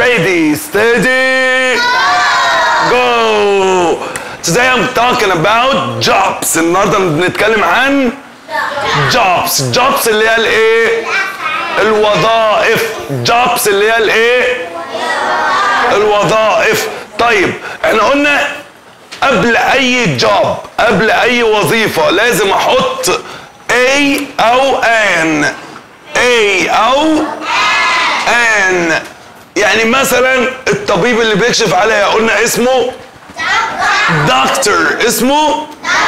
ready steady go today I'm talking about jobs النهارده بنتكلم عن jobs jobs اللي هي الايه الوظائف jobs اللي هي الايه الوظائف طيب احنا قلنا قبل اي جوب قبل اي وظيفة لازم احط a او an a او an يعني مثلا الطبيب اللي بيكشف عليا قلنا اسمه دكتور اسمه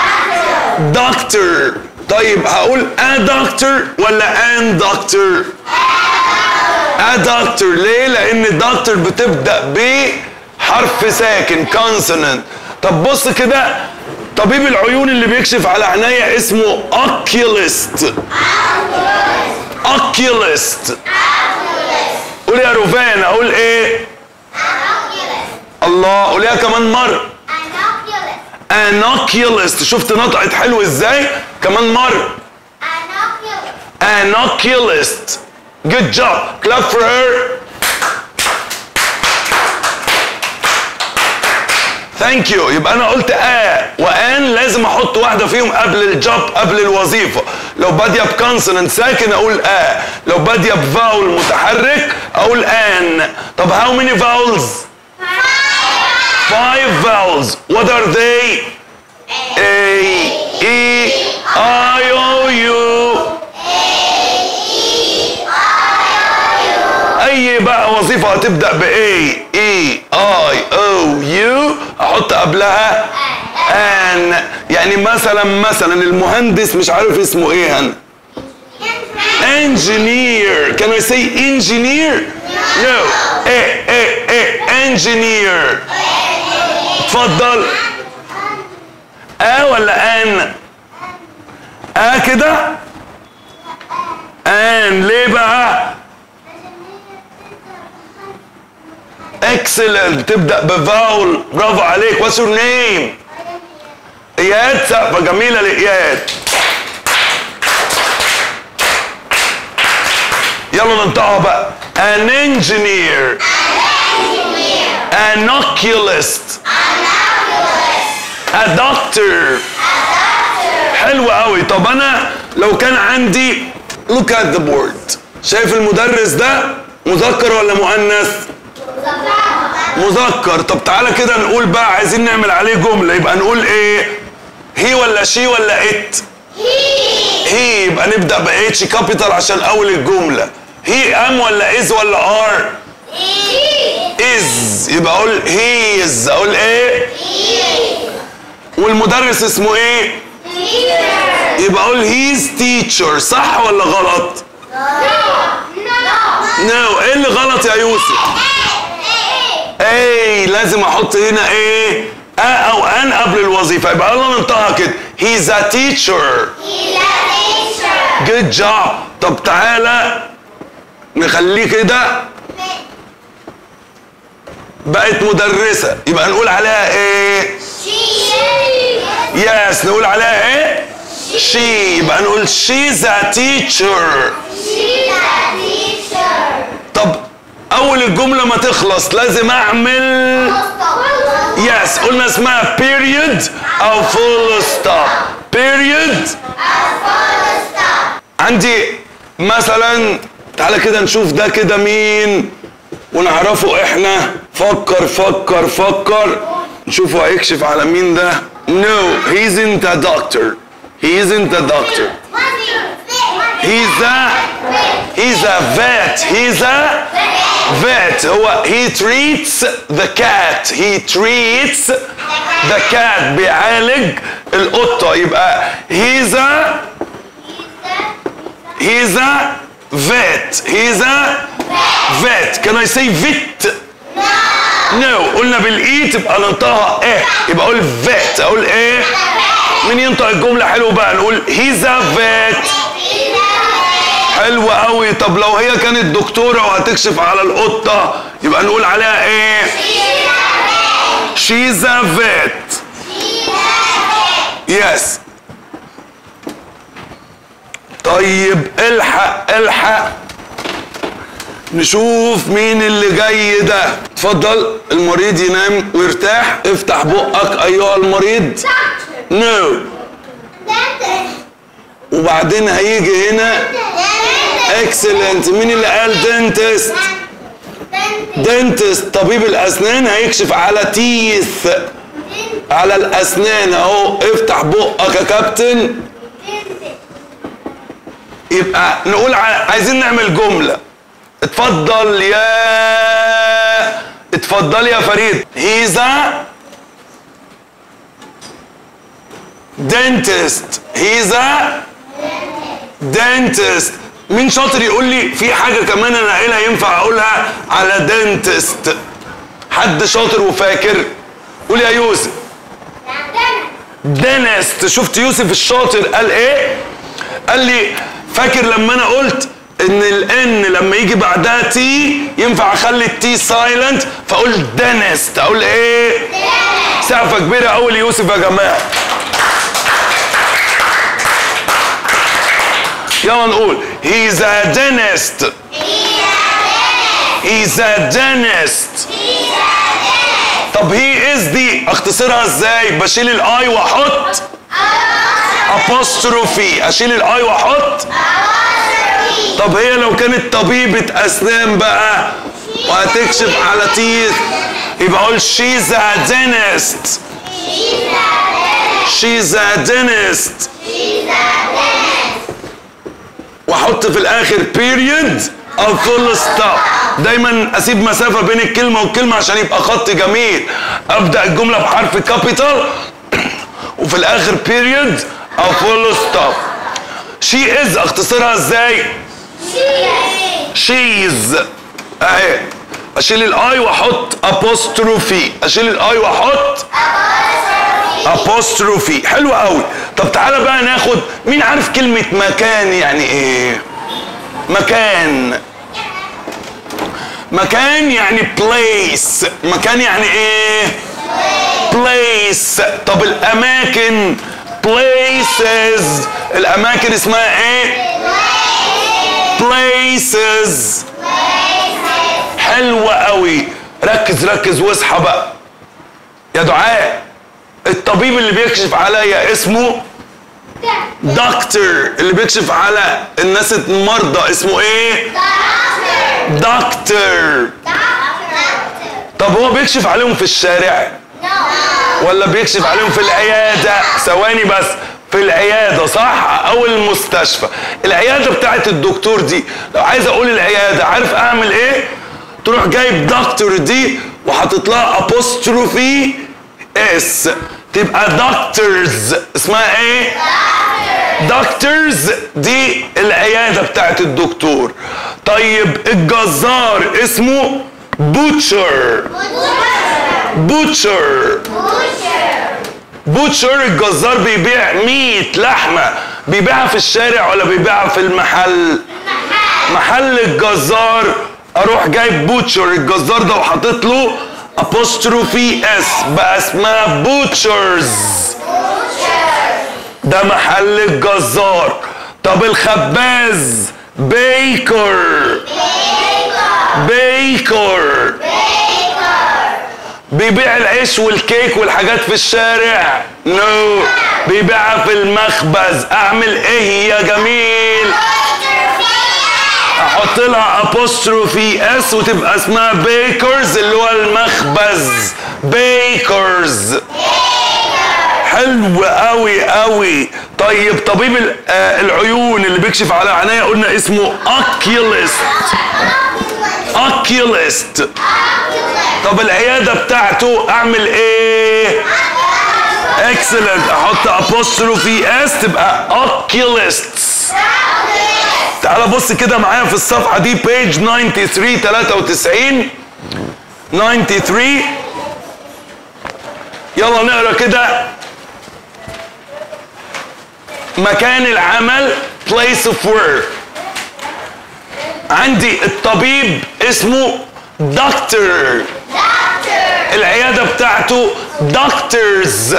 دكتور طيب هقول a دكتور ولا ان دكتور a دكتور ليه لان الدكتور بتبدا بحرف ساكن consonant طب بص كده طبيب العيون اللي بيكشف على عينيا اسمه oculist oculist قول يا روفان اقول ايه الله قوليها كمان مره anoculist شفت نطقت حلو ازاي كمان مره anoculist good job clap for her ثانك يو يبقى انا قلت اه وان لازم احط واحده فيهم قبل الجوب قبل الوظيفه لو باديه بكونسوننت ساكن اقول اه لو باديه بفاول متحرك اقول ان طب هاو ماني فاولز five vowels what are they a e i o u اي بقى وظيفه هتبدا ب A E I O U احط قبلها ان يعني مثلا مثلا المهندس مش عارف اسمه ايه هن engineer can I say engineer no ايه ايه ايه engineer اتفضل اه ولا ان اه كده ان ليه بقى اكسلنت تبدا بفاول برافو عليك واتس يور نيم اياد سقفه جميله لاياد يلا ننطقها بقى an engineer an oculist a doctor حلو قوي طب انا لو كان عندي look at the board شايف المدرس ده مذكر ولا مؤنث مذكر طب تعالى كده نقول بقى عايزين نعمل عليه جملة يبقى نقول ايه هي ولا شي ولا ات هي يبقى نبدأ باتش كابيتال عشان اول الجملة هي ام ولا از ولا ار از يبقى اقول هيز اقول ايه والمدرس اسمه ايه يبقى اقول هيز تيتشر صح ولا غلط نو ايه اللي غلط يا يوسف ايه لازم احط هنا ايه ا او ان قبل الوظيفه يبقى يلا ننطقها كده he's a teacher good job طب تعالى نخليه كده بقت مدرسه يبقى نقول عليها ايه يس نقول عليها ايه she يبقى نقول she's a teacher طب اول الجمله ما تخلص لازم اعمل يس قلنا اسمها period او full stop period عندي مثلا تعالى كده نشوف ده كده مين ونعرفه احنا فكر فكر فكر نشوفه هيكشف على مين ده no he isn't a doctor he isn't a doctor he's a he's a vet he's a vet هو he treats the cat he treats the cat بيعالج القطة يبقى he's a he's a vet he's a vet can I say vet no قلنا بالاي تبقى ننطقها ايه يبقى اقول vet اقول ايه مين ينطق الجملة حلو بقى نقول he's a vet حلو قوي طب لو هي كانت دكتورة وهتكشف على القطة يبقى نقول عليها ايه she's a vet yes طيب الحق الحق نشوف مين اللي جاي ده اتفضل المريض ينام ويرتاح افتح بقك ايها المريض Doctor. نو Dentist. وبعدين هيجي هنا Dentist. اكسلنت مين اللي قال دنتست Dentist. دنتست طبيب الاسنان هيكشف على تيث على الاسنان اهو افتح بقك يا كابتن Dentist. يبقى نقول ع- عايزين نعمل جملة اتفضل يا اتفضل يا فريد he's a dentist he's a dentist مين شاطر يقول لي في حاجة كمان انا قايلها ينفع اقولها على dentist حد شاطر وفاكر قول يا يوسف Dentist. دينست شفت يوسف الشاطر قال ايه قال لي فاكر لما انا قلت ان الان لما يجي بعدها تي ينفع اخلي التي سايلنت فاقول دينست اقول ايه سقفه كبيره قوي ليوسف يا جماعه يلا نقول he's a dentist he's a dentist طب هي از دي اختصرها ازاي بشيل الاي واحط apostrophe اشيل الاي واحط طب هي لو كانت طبيبة اسنان بقى وهتكشف على تيث يبقى اقول she's a dentist she's a dentist واحط في الاخر period او full stop دايما اسيب مسافه بين الكلمه والكلمه عشان يبقى خط جميل ابدا الجمله بحرف كابيتال وفي الاخر period او full stop she is اختصرها ازاي she's اهي اشيل الاي واحط apostrophe اشيل الاي واحط apostrophe حلو قوي طب تعالى بقى ناخد مين عارف كلمة مكان يعني ايه مكان مكان يعني place مكان يعني ايه place طب الاماكن places الاماكن اسمها ايه places حلوة قوي ركز ركز واصحى بقى يا دعاء الطبيب اللي بيكشف عليا اسمه دكتور اللي بيكشف على الناس المرضى اسمه ايه دكتور طب هو بيكشف عليهم في الشارع ولا بيكشف عليهم في العيادة ثواني بس في العيادة صح أو المستشفى العيادة بتاعت الدكتور دي لو عايز أقول العيادة عارف أعمل إيه تروح جايب دكتور دي وحاطط لها apostrophe اس تبقى دكتورز اسمها ايه دكتورز دي العيادة بتاعت الدكتور طيب الجزار اسمه بوتشر بوتشر بوتشر الجزار بيبيع 100 لحمة بيبيعها في الشارع ولا بيبيعها في المحل محل الجزار اروح جايب بوتشر الجزار ده وحاطط له apostrophe اس بقى اسمها بوتشرز ده محل الجزار طب الخباز بيكر بيكر بيبيع العيش والكيك والحاجات في الشارع نو no. بيبيعها في المخبز اعمل ايه يا جميل احط لها apostrophe اس وتبقى اسمها بيكرز اللي هو المخبز بيكرز حلو قوي قوي طيب طبيب ال- آه، العيون اللي بيكشف على عينيا قلنا اسمه اوكيوليست اوكيوليست طب العياده بتاعته اعمل ايه اكسلنت احط apostrophe اس تبقى اوكيوليستس تعال بص كده معايا في الصفحه دي بيج 93 93 93 يلا نقرا كده مكان العمل place of work عندي الطبيب اسمه دكتور العيادة بتاعته دكتورز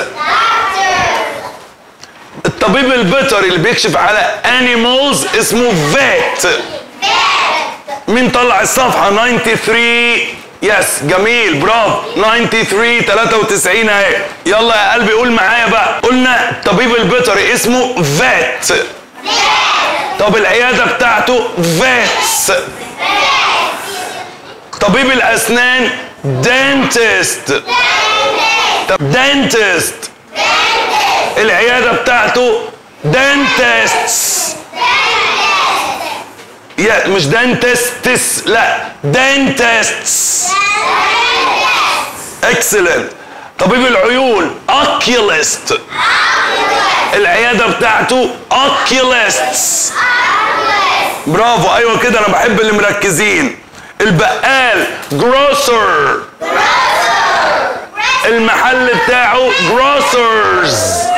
الطبيب البيطري اللي بيكشف على animals اسمه فيت مين طلع الصفحة 93 يس جميل برافو 93 93 اهي يلا يا قلبي قول معايا بقى قلنا الطبيب البيطري اسمه فات طب العيادة بتاعته فيتس طبيب الأسنان دنتست طب دنتست العيادة بتاعته دنتستس يا مش دنتستس لا دنتستس اكسلنت طبيب العيون اوكيوليست العيادة بتاعته اوكيوليستس برافو ايوه كده انا بحب اللي مركزين البقال جروسر المحل بتاعه جروسرز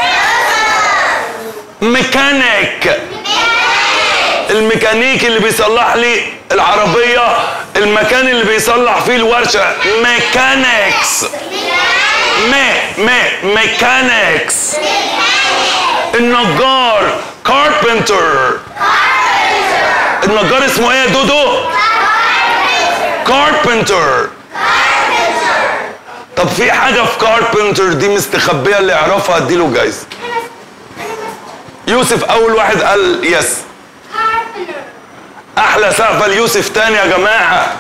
ميكانيك الميكانيكي اللي بيصلح لي العربية المكان اللي بيصلح فيه الورشة ميكانيكس مي مي ميكانيكس النجار كاربنتر النجار اسمه ايه يا دودو كاربنتر طب في حاجة في كاربنتر دي مستخبية اللي يعرفها اديله جايزة يوسف أول واحد قال يس أحلى سقفة ليوسف تاني يا جماعة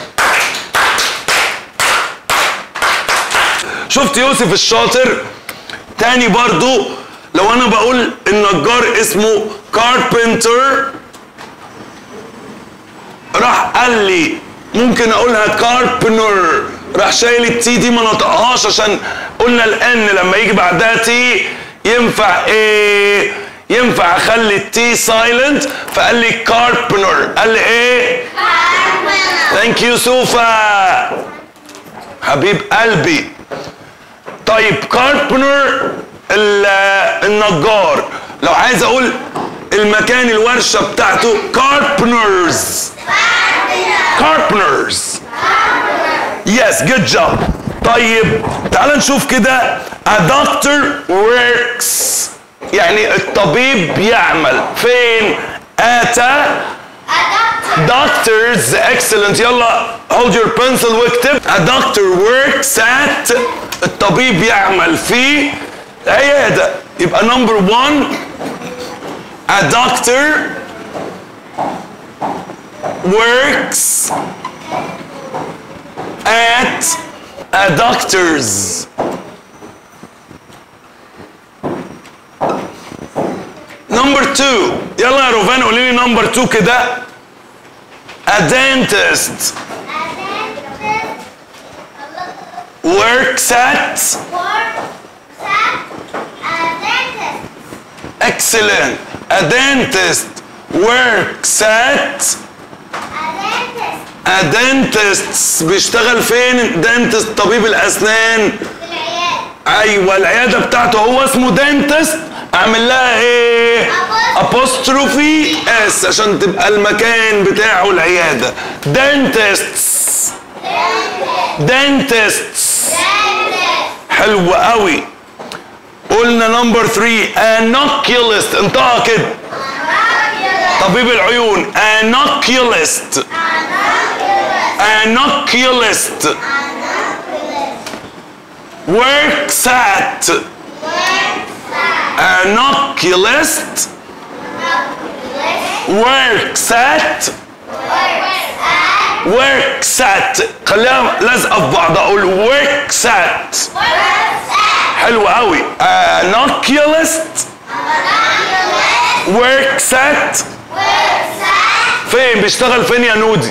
شفت يوسف الشاطر تاني برضو لو أنا بقول النجار اسمه كاربنتر راح قال لي ممكن اقولها كاربنر راح شايل التي دي ما نطقهاش عشان قلنا الان لما يجي بعدها تي ينفع ايه ينفع اخلي التي سايلنت فقال لي كاربنر قال لي ايه ثانك يو سوفا حبيب قلبي طيب كاربنر النجار لو عايز اقول المكان الورشه بتاعته كاربنرز كاربنرز يس جود جوب طيب تعال نشوف كده a doctor works يعني الطبيب يعمل فين اتى doctors excellent يلا hold your pencil واكتب a doctor works at الطبيب يعمل في عيادة يبقى number one a doctor works at a doctor's number two يلا يا روفان قولي لي number two كده a dentist works at excellent a dentist works at a dentist بيشتغل فين dentist طبيب الاسنان ايوه العياده بتاعته هو اسمه دنتست اعمل لها ايه apostrophe اس عشان تبقى المكان بتاعه العياده dentists dentists حلو قوي قلنا نمبر 3 انوكيولست انطقها كده طبيب العيون انوكيولست انوكيولست works at anoculist works at works at خليها لازقه في بعض اقول works at حلو قوي anoculist works at فين بيشتغل فين يا نودي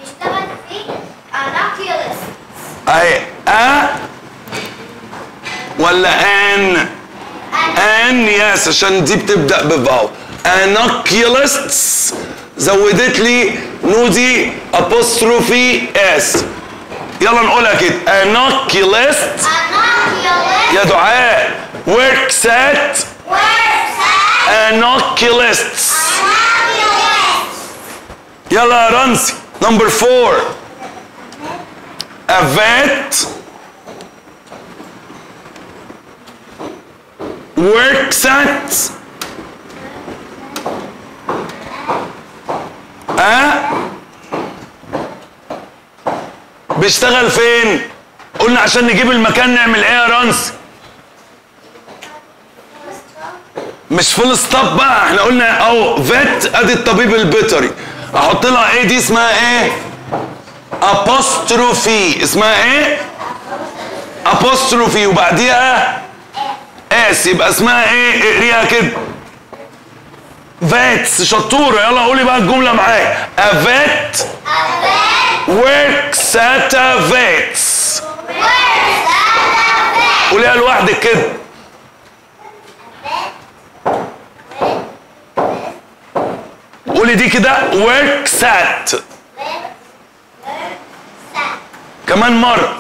اهي ا ولا ان ان يس عشان دي بتبدا بفاو انوكيولستس زودت لي نودي ابوستروفي اس يلا نقولها كده انوكيولست يا دعاء works at انوكيولستس يلا يا رمزي نمبر فور a vet works at a بيشتغل فين قلنا عشان نجيب المكان نعمل ايه يا رانس مش فول ستوب بقى احنا قلنا اهو فيت ادي الطبيب البيطري احط لها ايه دي اسمها ايه ابوستروفي اسمها ايه ابوستروفي وبعديها اس يبقى اسمها ايه اقريها كده فيتس شطوره يلا قولي بقى الجمله معايا افيت works at a vets قوليها لوحدك كده قولي دي كده works at كمان مرة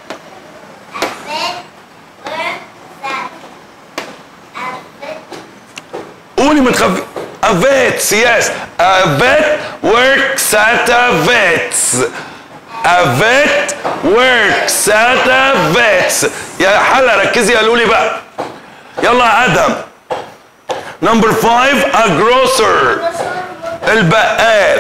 قولي ما تخافي a vets yes a vet works at a vets a vet works at a vets يا حلا ركزي يا لولي بقى يلا يا ادهم نمبر 5 a grocer البقال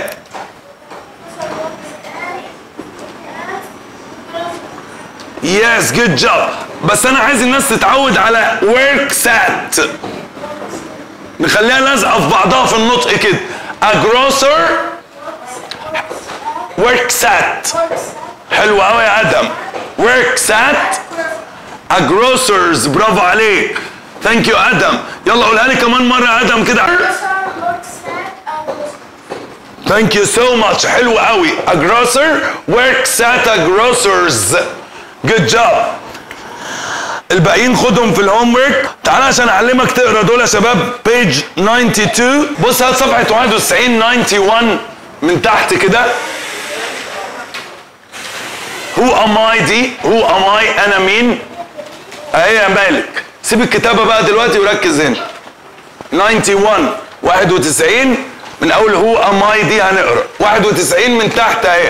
يس جود جوب بس انا عايز الناس تتعود على works at نخليها لازقه في بعضها في النطق كده a grocer works at حلو قوي يا ادم works at a grocers برافو عليك ثانك يو ادم يلا قولها لي كمان مره يا ادم كده ثانك يو سو ماتش حلو قوي a grocer works at a grocers good job الباقيين خدهم في الهوم ورك تعال عشان اعلمك تقرا دول يا شباب بيج 92 بص هات صفحه 91 91 من تحت كده هو ام اي دي هو ام اي انا مين اهي يا مالك سيب الكتابه بقى دلوقتي وركز هنا 91 91 من اول هو ام اي دي هنقرا 91 من تحت اهي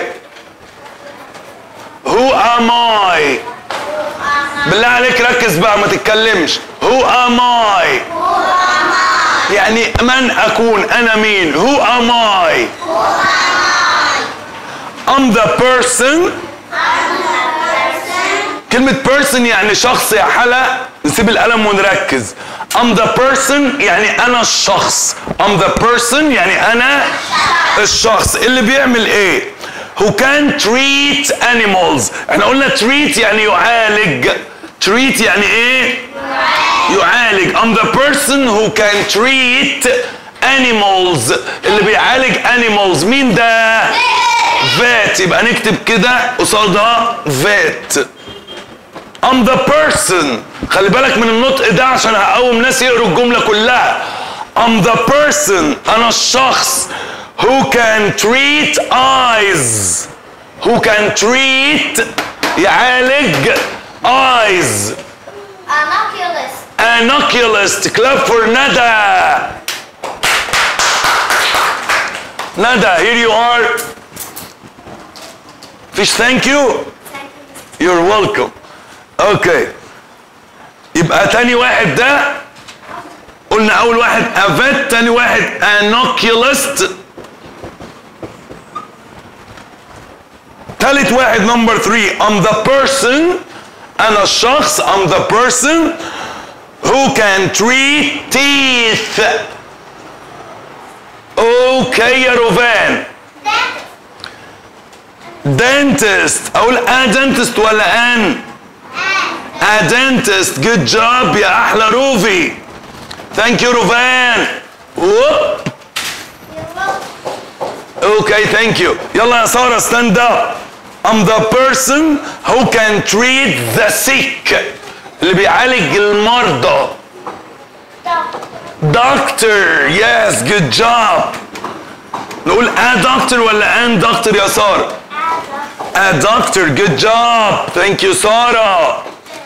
هو ام اي بالله عليك ركز بقى ما تتكلمش هو ام اي يعني من اكون انا مين هو ام اي I'm the person كلمة person يعني شخص يا حلا نسيب القلم ونركز I'm the person يعني أنا الشخص I'm the person يعني أنا الشخص اللي بيعمل إيه who can treat animals احنا قلنا treat يعني يعالج treat يعني ايه يعالج I'm the person who can treat animals اللي بيعالج animals مين ده vet يبقى نكتب كده قصادها vet I'm the person خلي بالك من النطق ده عشان هقوم ناس يقروا الجملة كلها I'm the person أنا الشخص who can treat eyes who can treat يعالج eyes An oculist. an oculist clap for Nada Nada here you are fish thank you you're welcome اوكي يبقى تاني واحد ده قلنا اول واحد افيت تاني واحد انوكيولست تالت واحد نمبر 3 I'm the person انا الشخص I'm the person who can treat teeth اوكي يا روفان dentist اقول a dentist ولا ان a dentist good job يا احلى روفي thank you روفان ووب Okay, thank you. يلا يا سارة stand up. I'm the person who can treat the sick. اللي بيعالج المرضى. Doctor. Yes, good job. نقول a doctor ولا an doctor يا سارة؟ A doctor. Good job. Thank you, سارة.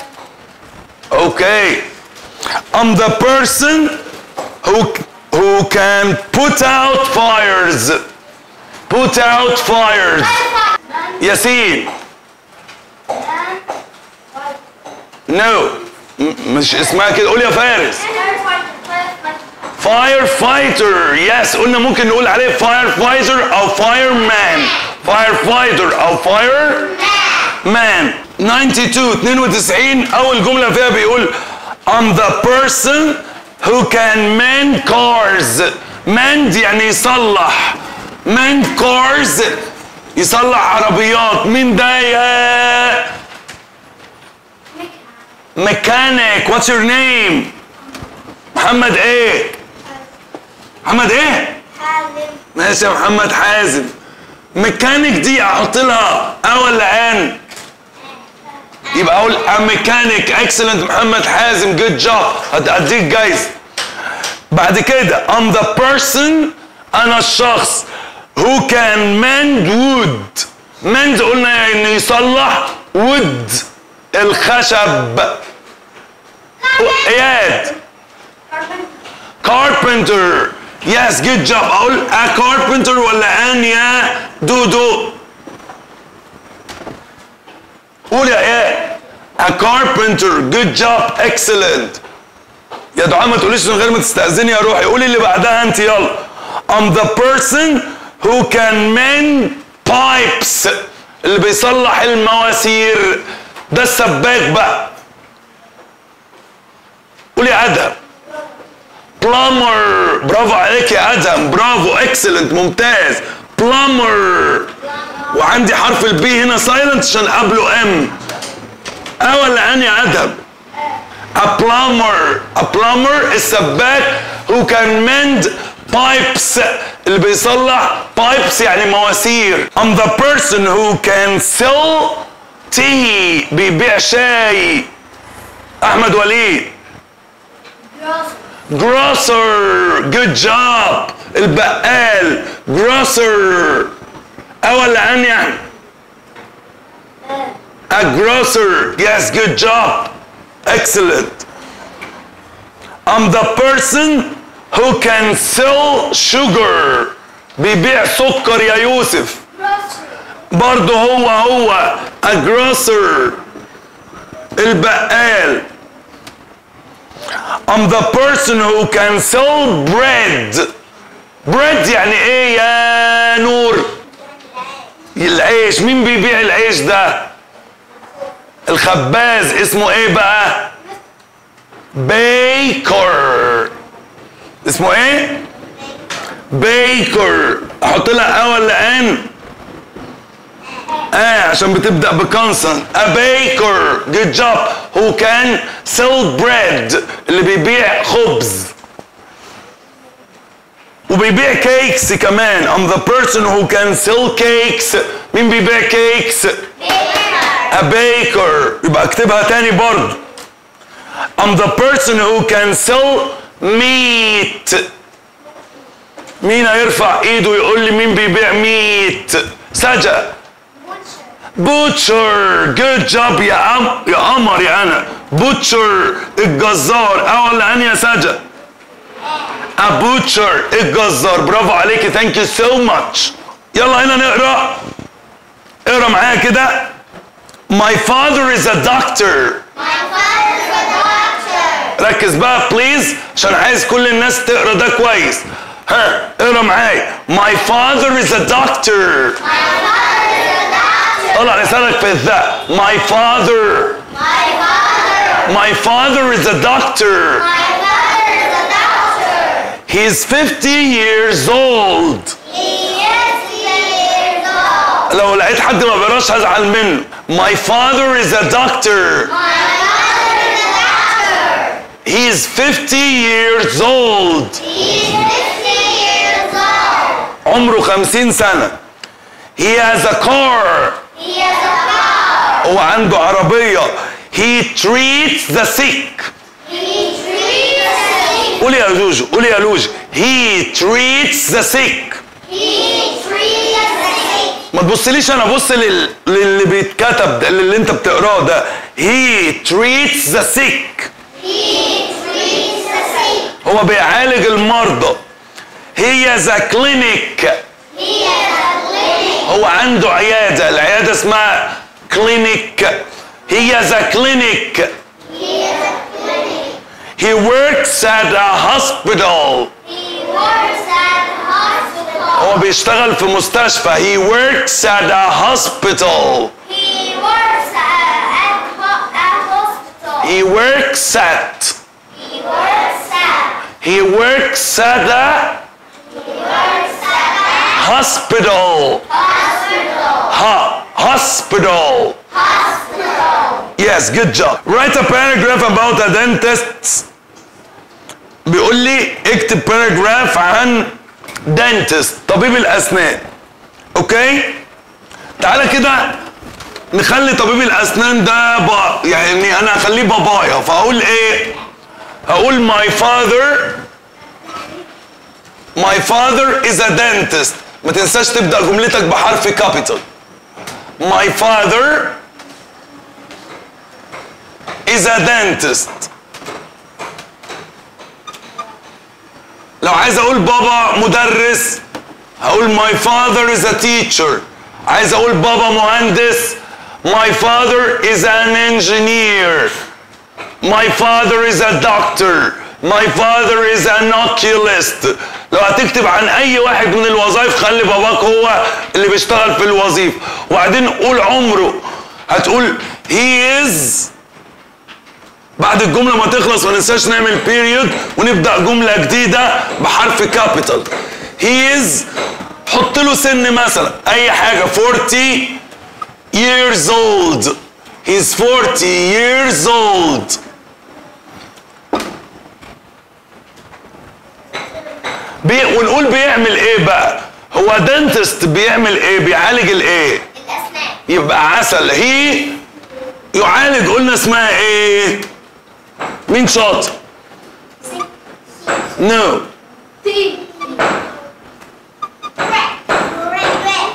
Okay. I'm the person who who can put out fires. Put out fires. ياسين. No. م- مش اسمها كده قول يا فارس. فاير فايتر يس قلنا ممكن نقول عليه فاير فايتر او فاير مان فاير فايتر او فاير man 92 92 اول جمله فيها بيقول I'm the person who can mend cars mend يعني يصلح mend cars يصلح عربيات مين ده يا ميكانيك what's your name محمد ايه محمد ايه حازم ماشي يا محمد حازم ميكانيك دي احط لها ا ولا ان يبقى اقول ا ميكانيك اكسلنت محمد حازم جود جوب هديك جايزه بعد كده I'm the person انا الشخص who can mend wood mend قلنا انه يصلح wood الخشب اياد carpenter yes good job اقول a carpenter ولا ان يا دودو قول يا ايه a carpenter good job excellent يا دعاء ما تقوليش من غير ما تستأذني يا روحي قولي اللي بعدها انت يلا I'm the person who can mend pipes اللي بيصلح المواسير ده السباك بقى قولي يا ادهم بلامر برافو عليك يا ادهم برافو اكسلنت ممتاز بلامر وعندي حرف البي هنا سايلنت عشان قبله ام اه ولا ان يا ادهم a plumber a plumber السباك who can mend pipes اللي بيصلح pipes يعني مواسير I'm the person who can sell tea بيبيع شاي احمد وليد grocer good job البقال grocer اه ولا ان يعني a grocer yes good job excellent I'm the person who can sell sugar بيبيع سكر يا يوسف برضه هو هو a grocer البقال I'm the person who can sell bread bread يعني ايه يا نور العيش مين بيبيع العيش ده الخباز اسمه ايه بقى بيكر اسمه ايه بيكر احط لها ا ولا ان اه عشان بتبدا بكونسون a baker good job who can sell bread اللي بيبيع خبز وبيبيع كيكس كمان I'm the person who can sell cakes مين بيبيع كيكس a baker يبقى اكتبها تاني برضه I'm the person who can sell meat مين هيرفع ايده يقول لي مين بيبيع ميت سجا بوتشر جود جوب يا أم يا قمر يا انا بوتشر الجزار اه ولا انا يا سجا a butcher الجزار برافو عليكي ثانك يو سو ماتش يلا هنا نقرا اقرا معايا كده My father is a doctor My father is a doctor. ركز بقى بليز عشان عايز كل الناس تقرا ده كويس ها اقرا معايا My father is a doctor My father is a doctor. طلع لسانك في الذا My father My father. My father is a doctor My father is a doctor. He's 50 years old He is years old. لو لقيت حد ما بيقراش هزعل منه My father is a doctor My father is a doctor. He's 50 years old He is 50 years old. عمره 50 سنة He has a car He has a car. هو عنده عربية He treats the sick He treats the sick. قولي يا جوجو قولي يا لوجي He treats the sick He treats the sick. ما تبصليش انا بص لل... للي بيتكتب ده اللي انت بتقراه ده He treats the sick He treats the sick. هو بيعالج المرضى He has a clinic He has a clinic. هو عنده عيادة العيادة اسمها clinic He has a clinic He has a clinic. He works at a hospital He works at a hospital. هو بيشتغل في مستشفى He works at a hospital He works he works at He works at. he works at a He works at hospital hospital. ha hospital Hospital. Yes, good job. Write a paragraph about a dentist. بيقول لي اكتب paragraph عن dentist طبيب الأسنان. اوكي؟ تعالى كده نخلي طبيب الأسنان ده با يعني أنا هخليه بابايا فأقول إيه؟ هقول my father my father is a dentist. ما تنساش تبدأ جملتك بحرف capital. My father is a dentist لو عايز اقول بابا مدرس هقول my father is a teacher عايز اقول بابا مهندس my father is an engineer my father is a doctor my father is an oculist لو هتكتب عن اي واحد من الوظائف خلي باباك هو اللي بيشتغل في الوظيفه وبعدين قول عمره هتقول he is بعد الجمله ما تخلص ما ننساش نعمل بيريود ونبدا جمله جديده بحرف كابيتال he is حط له سن مثلا اي حاجه 40 years old he's 40 years old بي ونقول بيعمل ايه بقى هو دنتست بيعمل ايه بيعالج الايه الأسنان. يبقى عسل هي يعالج قلنا اسمها ايه مين شاطر نو T. Red. Red.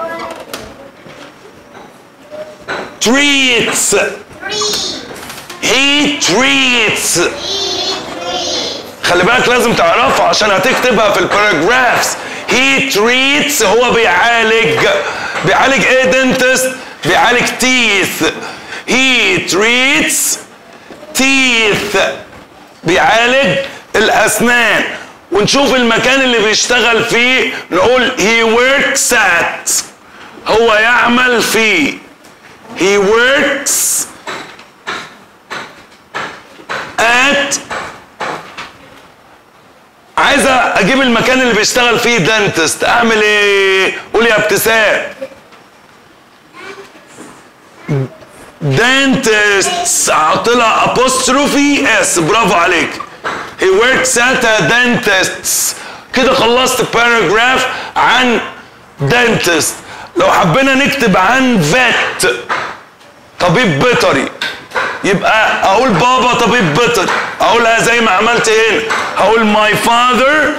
treats Three. he treats Three. Three. خلي بالك لازم تعرفها عشان هتكتبها في الباراجرافز he treats هو بيعالج بيعالج ايه دنتست بيعالج teeth he treats teeth بيعالج الاسنان ونشوف المكان اللي بيشتغل فيه نقول he works at هو يعمل فيه he works at عايز اجيب المكان اللي بيشتغل فيه دنتست اعمل ايه قول يا ابتسام دنتست احط لها apostrophe اس برافو عليك he works at a dentist كده خلصت باراجراف عن dentist لو حبينا نكتب عن vet طبيب بيطري يبقى اقول بابا طبيب بيطري اقولها زي ما عملت هنا هقول my father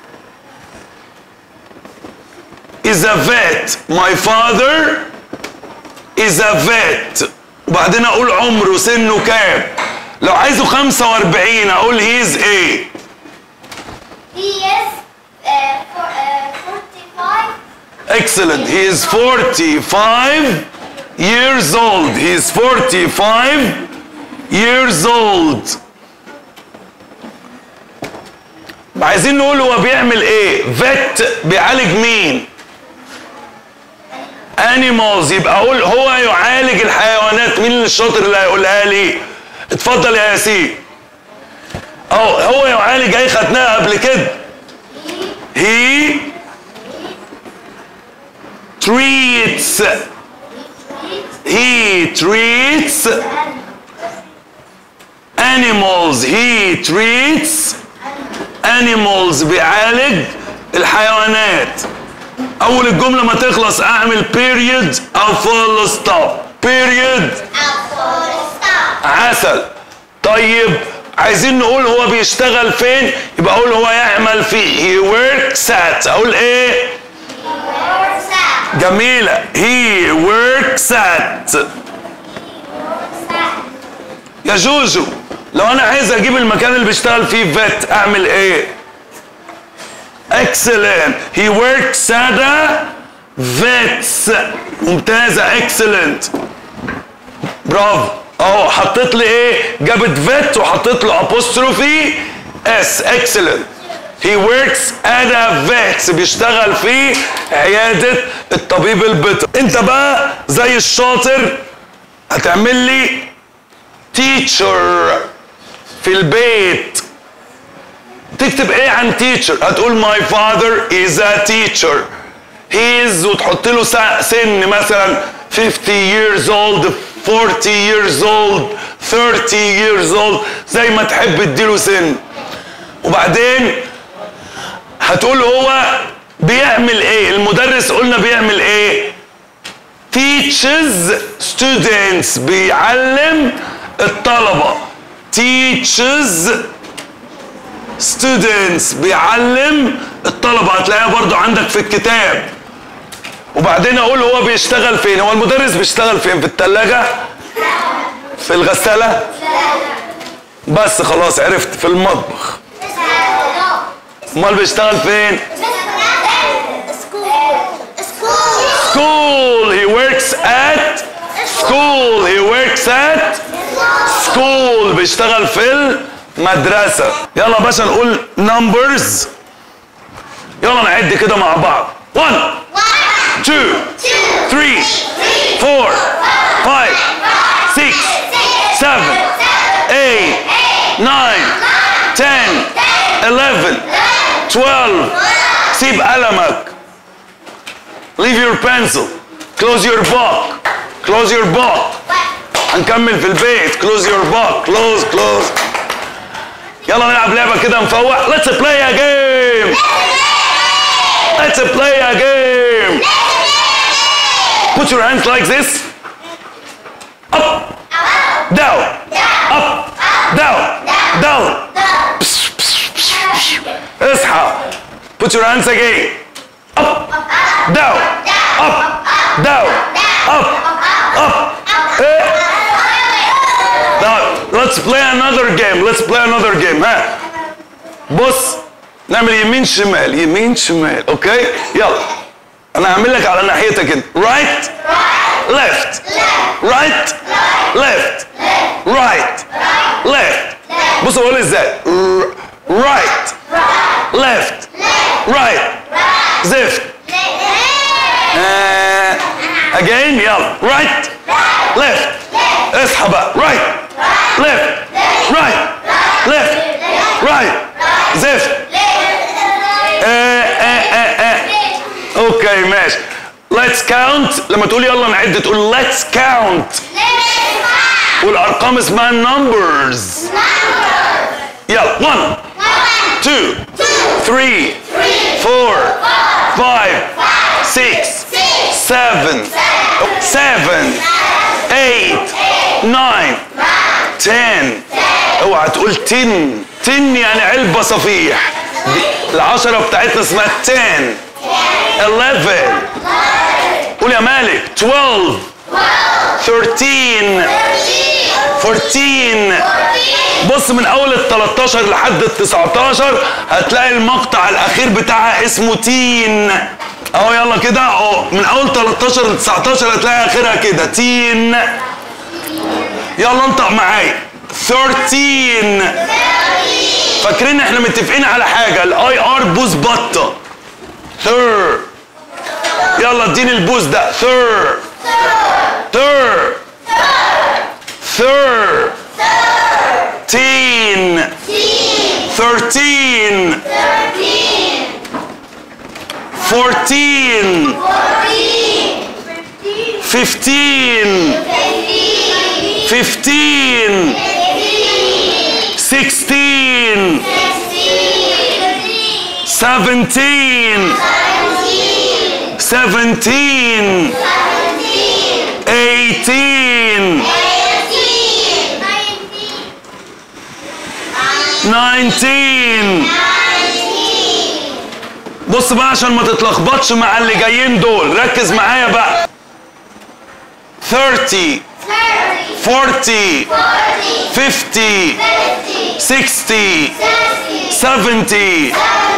is a vet my father is a vet وبعدين اقول عمره سنه كام لو عايزه 45 اقول he is ايه He is uh, for, uh, 45. excellent he is 45 years old he is 45 years old عايزين نقول هو بيعمل ايه فيت بيعالج مين animals يبقى اقول هو يعالج الحيوانات مين اللي الشاطر اللي هيقولها لي اتفضل يا ياسين اهو هو يعالج ايه خدناها قبل كده he treats he treats animals he treats animals بيعالج الحيوانات اول الجمله ما تخلص اعمل period او full stop period Out for stop. عسل طيب عايزين نقول هو بيشتغل فين يبقى اقول هو يعمل فيه he works at اقول ايه Works out. جميلة he works at Works out. يا جوجو لو انا عايز اجيب المكان اللي بيشتغل فيه فيت اعمل ايه excellent he works at a vets ممتازة excellent برافو اهو حطيت لي ايه جابت فيت وحطيت له apostrophe اس excellent he works at a vets بيشتغل في عيادة الطبيب البيطري انت بقى زي الشاطر هتعمل لي teacher في البيت تكتب ايه عن teacher هتقول my father is a teacher he is وتحط له سا- سن مثلا 50 years old 40 years old 30 years old زي ما تحب تديله سن وبعدين هتقول هو بيعمل ايه المدرس قلنا بيعمل ايه teaches students بيعلم الطلبة teaches students بيعلم الطلبة هتلاقيها برضو عندك في الكتاب وبعدين اقول هو بيشتغل فين هو المدرس بيشتغل فين في التلاجة في الغسالة بس خلاص عرفت في المطبخ امال بيشتغل فين school he works at school he works at school بيشتغل في المدرسة يلا يا باشا نقول numbers يلا نعد كده مع بعض 1 2 3 4 5 6 7 8 9 10 11 12 سيب قلمك leave your pencil close your book close your book هنكمل في البيت close your book close close يلا نلعب لعبة كده نفوق let's play a game let's play a game put your hands like this up down up down down اصحى put your hands again up down up down up up Eh. Now, let's play another game let's play another game ها بص نعمل يمين شمال يمين شمال اوكي يلا انا هعمل لك على ناحيتك انت right left right left right left بص بقول ازاي R- right left right زفت آه. again يلا right left اصحى بقى right left right left right زفت آه آه آه آه. اوكي ماشي let's count لما تقول يلا نعد تقول let's count والارقام اسمها numbers يلا 1 2 3 4 5 6 7 7 8 9 10 اوعى تقول 10 10 يعني علبة صفيح دي- العشرة بتاعتنا اسمها 10 11 قول يا مالك 12 13 14 بص من اول ال 13 لحد ال 19 هتلاقي المقطع الاخير بتاعها اسمه تين اهو يلا كده اهو من اول 13 ل 19 هتلاقي اخرها كده تين يلا انطق معايا 13 فاكرين احنا متفقين على حاجه الاي ار بوز بطه ثير يلا اديني البوز ده ثير ثير ثير تين ثيرتين فورتين فيفتين فيفتين سيكستين سفنتين سفنتين ايتين ناينتين بص بقى عشان ما تتلخبطش مع اللي جايين دول ركز معايا بقى 30 40 50 60 70 80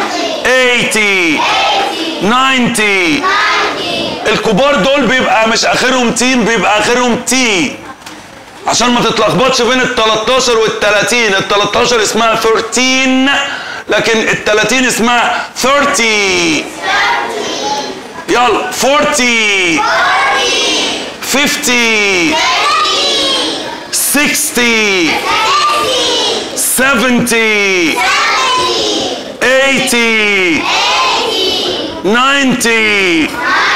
90 الكبار دول بيبقى مش اخرهم تين بيبقى اخرهم تي عشان ما تتلخبطش بين ال 13 وال 30 ال 13 اسمها 13 لكن ال 30 اسمها 30 يلا 40 50 60 70 80 90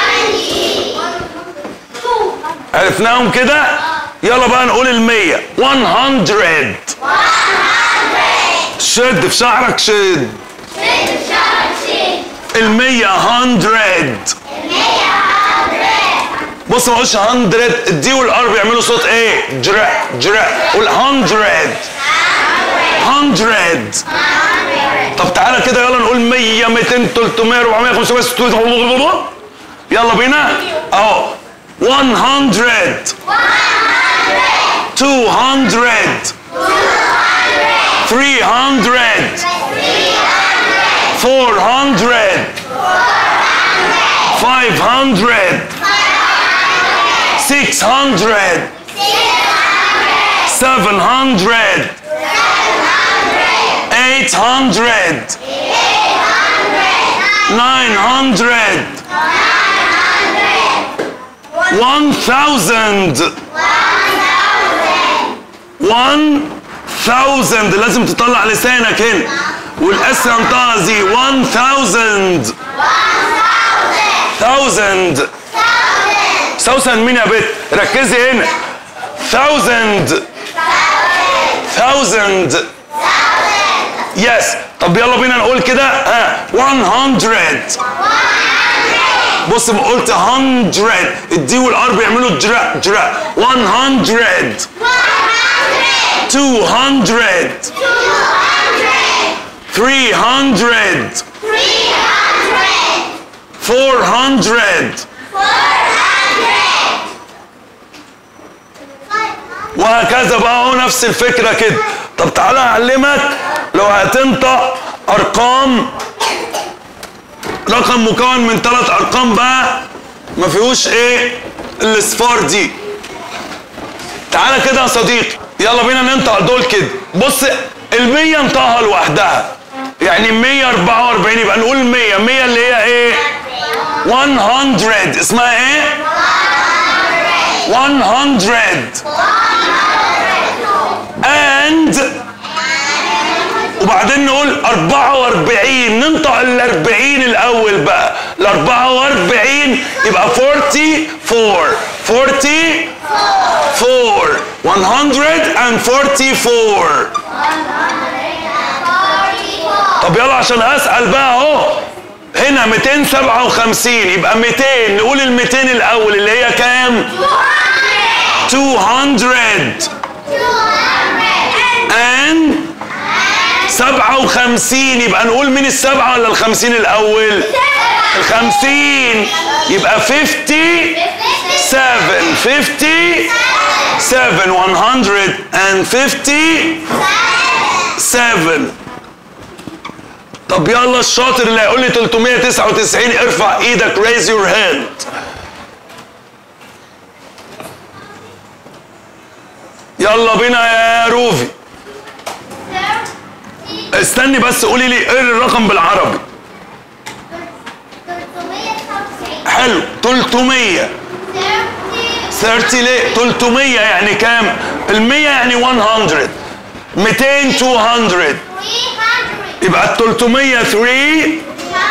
عرفناهم كده يلا بقى نقول المية 100 شد في شعرك شد المية 100 بص ما اقولش 100 الدي والار بيعملوا صوت ايه جرع جرع قول 100 100 طب تعالى كده يلا نقول 100 200 300 400 500 600 يلا بينا اهو 100 200 300 400 500 600 700 800 900 1000 1000 لازم تطلع لسانك هنا والاس ينطقها زي 1000 1000 1000 مين يا بت ركزي هنا 1000 1000 يس طب يلا بينا نقول كده ها 100 بص ما قلت 100 الدي والار بيعملوا جرا جرا 100 200 300 400 وهكذا بقى هو نفس الفكرة كده طب تعالى اعلمك لو هتنطق ارقام رقم مكون من ثلاث ارقام بقى ما فيهوش ايه الاصفار دي تعالى كده يا صديقي يلا بينا ننطق دول كده بص المية انطقها لوحدها يعني 144 يبقى نقول 100 100 اللي هي ايه 100 اسمها ايه 100 and وبعدين نقول 44 ننطق ال 40 الاول بقى ال 44 يبقى 44 44 144 طب يلا عشان اسال بقى اهو هنا 257 يبقى 200 نقول ال 200 الاول اللي هي كام 200 and 57 يبقى نقول مين السبعة ولا الخمسين الأول؟ الخمسين يبقى 57 57 157 طب يلا الشاطر اللي هيقول لي 399 ارفع ايدك raise your hand يلا بينا يا روفي استني بس قولي لي ايه الرقم بالعربي حلو 300 30 ليه 300 يعني كام ال 100 يعني 100 200 200 يبقى ال 300 300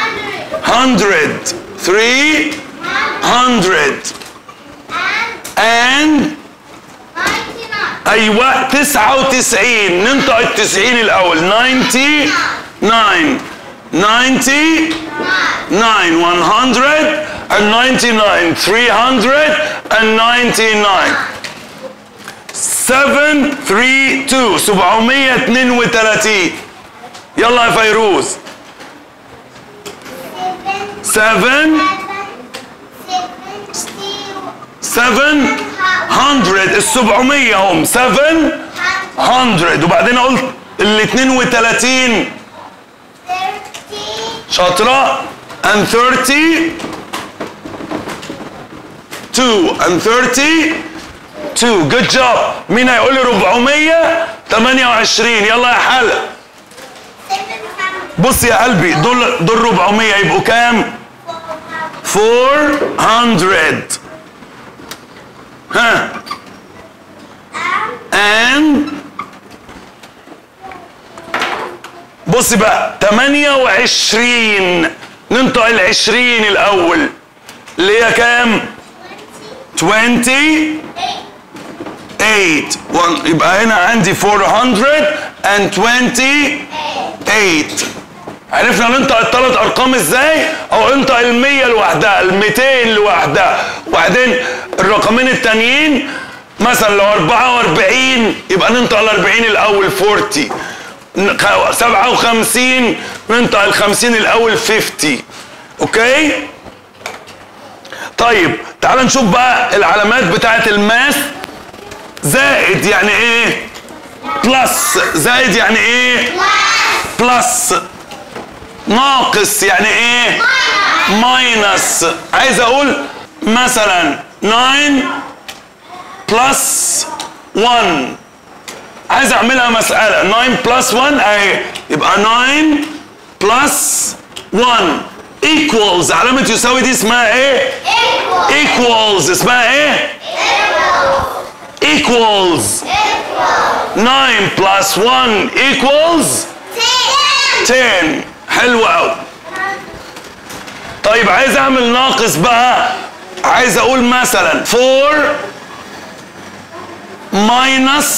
300 and ايوه 99 ننطق ال 90 الاول 99 99 100 and 99 300 and 99 732 732 يلا يا فيروز 7 700 ال 700 هم 700 وبعدين قلت ال 32 شاطرة and 30 2 and 30 2 good job مين هيقول لي 428 يلا يا حلا بص يا قلبي دول دول 400 يبقوا كام 400 ها and بص بقى 28 ننطق ال 20 الاول اللي هي كام 20 8 one. يبقى هنا عندي 428 عرفنا ننطق الثلاث ارقام ازاي او انطق ال 100 لوحدها ال 200 لوحدها وبعدين الرقمين التانيين مثلا لو 44 يبقى ننطق ال 40 الاول 40 ن- 57 ننطق ال 50 الاول 50 اوكي طيب تعال نشوف بقى العلامات بتاعت الماث زائد يعني ايه بلس زائد يعني ايه بلس ناقص يعني ايه ماينس عايز اقول مثلا 9 بلس 1 عايز اعملها مسألة 9 بلس 1 اهي يبقى 9 بلس 1 equals علامة يساوي دي اسمها ايه؟ equals اسمها ايه؟ equals 9 plus 1 equals 10 حلو قوي طيب عايز اعمل ناقص بقى عايز اقول مثلا 4 minus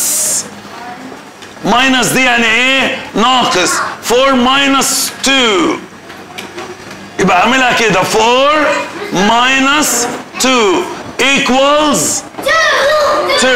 minus دي يعني ايه ناقص 4 minus 2 يبقى اعملها كده 4 minus 2 equals 2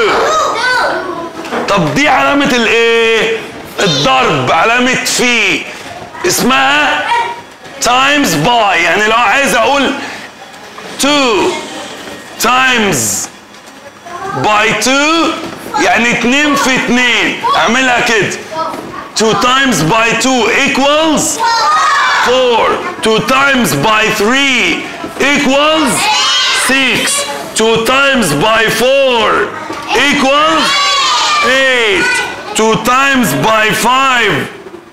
طب دي علامة الايه؟ الضرب علامة في اسمها times by يعني لو عايز اقول 2 times by 2 يعني 2 في 2 اعملها كده 2 times by 2 equals 4 2 times by 3 equals 6 2 times by 4 equals 8 2 times by 5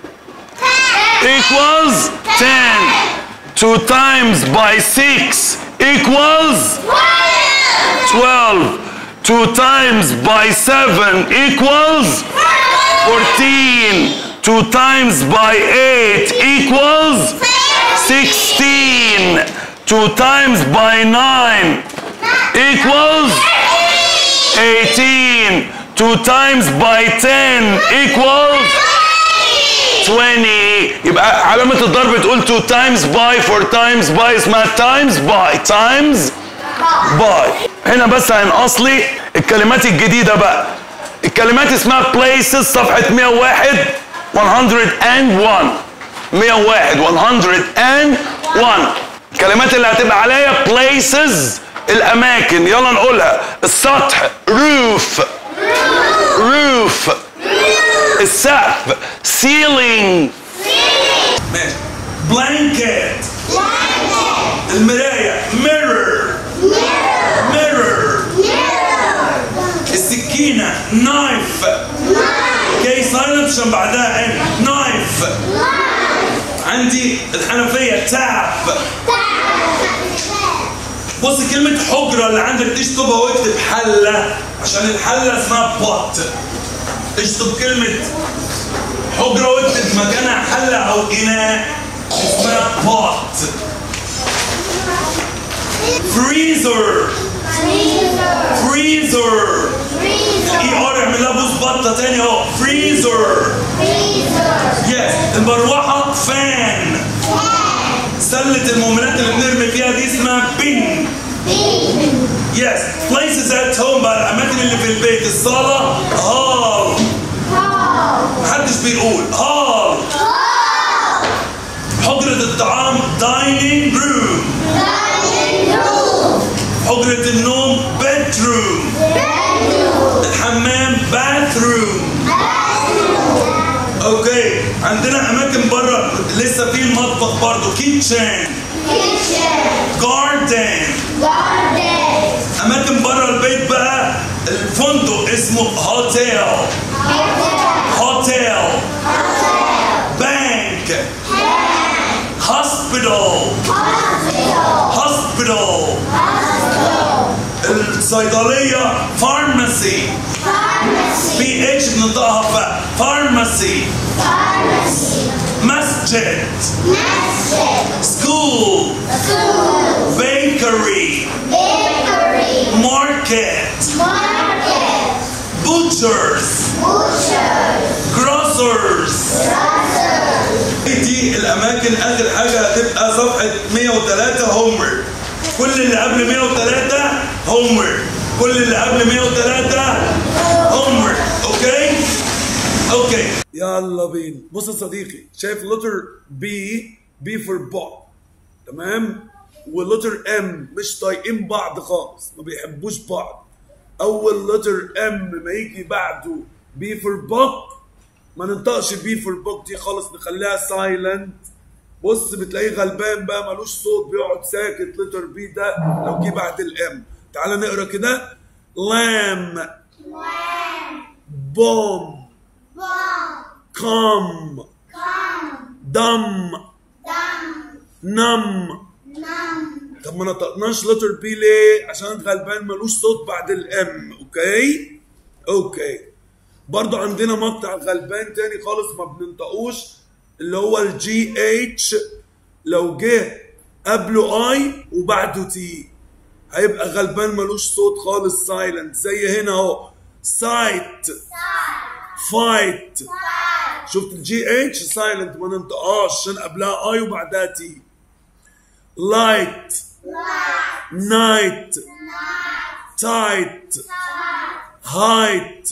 equals 10 2 times by 6 equals 12 2 times by 7 equals 14 2 times by 8 equals 16 2 times by 9 equals 18 2 times by 10 equals 20 يبقى علامة الضرب تقول 2 times by 4 times by اسمها times by times by هنا بس هينقص لي الكلمات الجديدة بقى الكلمات اسمها places صفحة 101 101 101 101 الكلمات اللي هتبقى عليا places الأماكن يلا نقولها السطح roof roof السقف ceiling ماشي blanket المراية mirror mirror السكينة knife اوكي سايلنت عشان بعدها ان knife عندي الحنفية tap بص كلمة حجرة اللي عندك تشطبها واكتب حلة عشان الحلة اسمها بوت اشطب كلمة حجرة واكتب مكانها حلة أو إناء اسمها بوت فريزر فريزر اي ار اعمل لها بوز بطة تاني اهو فريزر يس المروحة فان سلة المؤمنات اللي بنرمي فيها دي اسمها بن يس places at home بقى الأماكن اللي في البيت الصالة هال محدش بيقول هال حجرة الطعام dining room حجرة النوم bedroom الحمام bathroom اوكي عندنا اماكن بره لسه في المطبخ برضه kitchen garden اماكن بره البيت بقى الفندق اسمه هوتيل هوتيل بانك hospital hospital الصيدلية pharmacy Pharmacy. بي اتش بننطقها ف فارماسي Pharmacy. مسجد Masjid. سكول School. بيكري Bakery. ماركت Market. بوتشرز Butcher. جروسرز دي الاماكن اخر حاجه هتبقى صفحه 103 هومورك كل اللي قبل 103 هومورك كل اللي قبل 103 هومورك اوكي اوكي يلا بينا بص يا صديقي شايف لتر بي بي فور بوك تمام ولتر ام مش طايقين بعض خالص ما بيحبوش بعض اول لتر ام ما يجي بعده بي فور بوك ما ننطقش بي فور بوك دي خالص نخليها سايلنت بص بتلاقيه غلبان بقى ملوش صوت بيقعد ساكت لتر بي ده لو جه بعد الام تعال نقرا كده لام Lamb. بوم Bomb. كم Come. دم Dumb. نم Numb. طب ما نطقناش لتر بي ليه؟ عشان غلبان ملوش صوت بعد الام اوكي؟ اوكي برضو عندنا مقطع غلبان تاني خالص ما بننطقوش اللي هو الجي اتش لو جه قبله اي وبعده تي هيبقى غلبان ملوش صوت خالص سايلنت زي هنا اهو سايت فايت شفت الجي اتش سايلنت ما ننطقهاش عشان قبلها اي وبعدها تي لايت Light. نايت تايت هايت